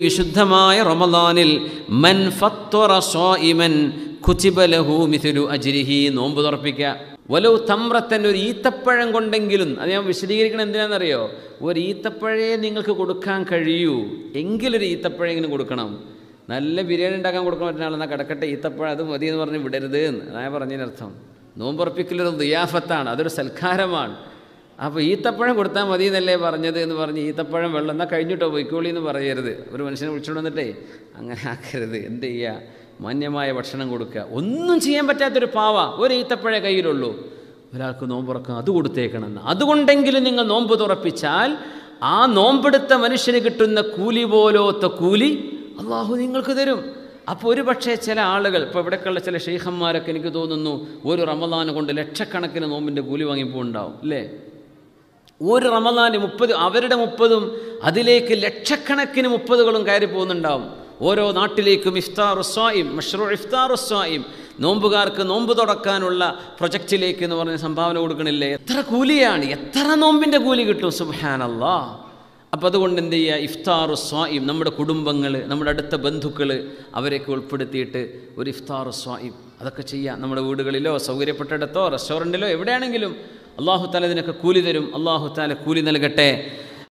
വിശുദ്ധമായ റമദാനിൽ മൻ ഫത്വറ സ്വാഇമൻ കുതിബ ലഹു മിഥുലു അജ്രിഹി നോമ്പ് തുറപ്പിക്കുക വലോ തമ്രത്തൻ ഒരു ഈത്തപ്പഴം കൊണ്ടെങ്കിലും അത് ഞാൻ വിശദീകരിക്കണം എന്തിനാണെന്നറിയോ ഒരു ഈത്തപ്പഴേ നിങ്ങൾക്ക് കൊടുക്കാൻ കഴിയൂ എങ്കിലൊരു ഈത്തപ്പഴെങ്കിലും കൊടുക്കണം നല്ല ബിരിയാണി ഉണ്ടാക്കാൻ കൊടുക്കാൻ പറ്റുന്ന ആളെന്നാൽ കിടക്കട്ടെ ഈത്തപ്പഴം അത് മതി എന്ന് പറഞ്ഞ് വിടരുത് എന്ന് അതായ പറഞ്ഞതിനർത്ഥം നോമ്പുറപ്പിക്കലൊരു ദിയാഫത്താണ് അതൊരു സൽക്കാരമാണ് അപ്പോൾ ഈത്തപ്പഴം കൊടുത്താൽ മതി എന്നല്ലേ പറഞ്ഞത് എന്ന് പറഞ്ഞ് ഈത്തപ്പഴം വെള്ളം എന്നാൽ കഴിഞ്ഞിട്ടോ പൊയ്ക്കോളി എന്ന് പറയരുത് ഒരു മനുഷ്യനെ വിളിച്ചുകൊണ്ട് വന്നിട്ടേ അങ്ങനെ ആക്കരുത് എന്ത് ചെയ്യുക മാന്യമായ ഭക്ഷണം കൊടുക്കുക ഒന്നും ചെയ്യാൻ പറ്റാത്തൊരു പാവ ഒരു ഈത്തപ്പഴേ കയ്യിലുള്ളൂ ഒരാൾക്ക് നോമ്പുറക്കാം അത് കൊടുത്തേക്കണം എന്ന് അതുകൊണ്ടെങ്കിലും നിങ്ങൾ നോമ്പ് തുറപ്പിച്ചാൽ ആ നോമ്പെടുത്ത മനുഷ്യന് കിട്ടുന്ന കൂലി പോലോത്ത കൂലി അള്ളാഹു നിങ്ങൾക്ക് തരും അപ്പോൾ ഒരു പക്ഷേ ചില ആളുകൾ ഇപ്പോൾ ഇവിടെയൊക്കെയുള്ള ചില ഷെയ്ഖന്മാരൊക്കെ എനിക്ക് തോന്നുന്നു ഒരു റമദാൻ കൊണ്ട് ലക്ഷക്കണക്കിന് നോമ്പിൻ്റെ കൂലി വാങ്ങിപ്പോൾ ഉണ്ടാവും അല്ലേ ഒരു റമദാന് മുപ്പത് അവരുടെ മുപ്പതും അതിലേക്ക് ലക്ഷക്കണക്കിന് മുപ്പതുകളും കയറി പോകുന്നുണ്ടാവും ഓരോ നാട്ടിലേക്കും ഇഫ്താർ സ്വായിം മഷ്റൂ ഇഫ്താർ സ്വായിം നോമ്പുകാർക്ക് നോമ്പ് തുടക്കാനുള്ള പ്രൊജക്റ്റിലേക്ക് എന്ന് പറഞ്ഞ് സംഭാവന കൊടുക്കണില്ലേ എത്ര കൂലിയാണ് എത്ര നോമ്പിൻ്റെ കൂലി കിട്ടും സുബാനല്ലാ അപ്പോൾ അതുകൊണ്ട് എന്ത് ചെയ്യുക ഇഫ്താർ സ്വായിം നമ്മുടെ കുടുംബങ്ങൾ നമ്മുടെ അടുത്ത ബന്ധുക്കൾ അവരെയൊക്കെ ഉൾപ്പെടുത്തിയിട്ട് ഒരു ഇഫ്താർ സ്വായിം അതൊക്കെ ചെയ്യാം നമ്മുടെ വീടുകളിലോ സൗകര്യപ്പെട്ടിടത്തോ റെസ്റ്റോറൻറ്റിലോ എവിടെയാണെങ്കിലും അള്ളാഹു താല ഇതിനൊക്കെ കൂലി തരും അള്ളാഹു താല കൂലി നൽകട്ടെ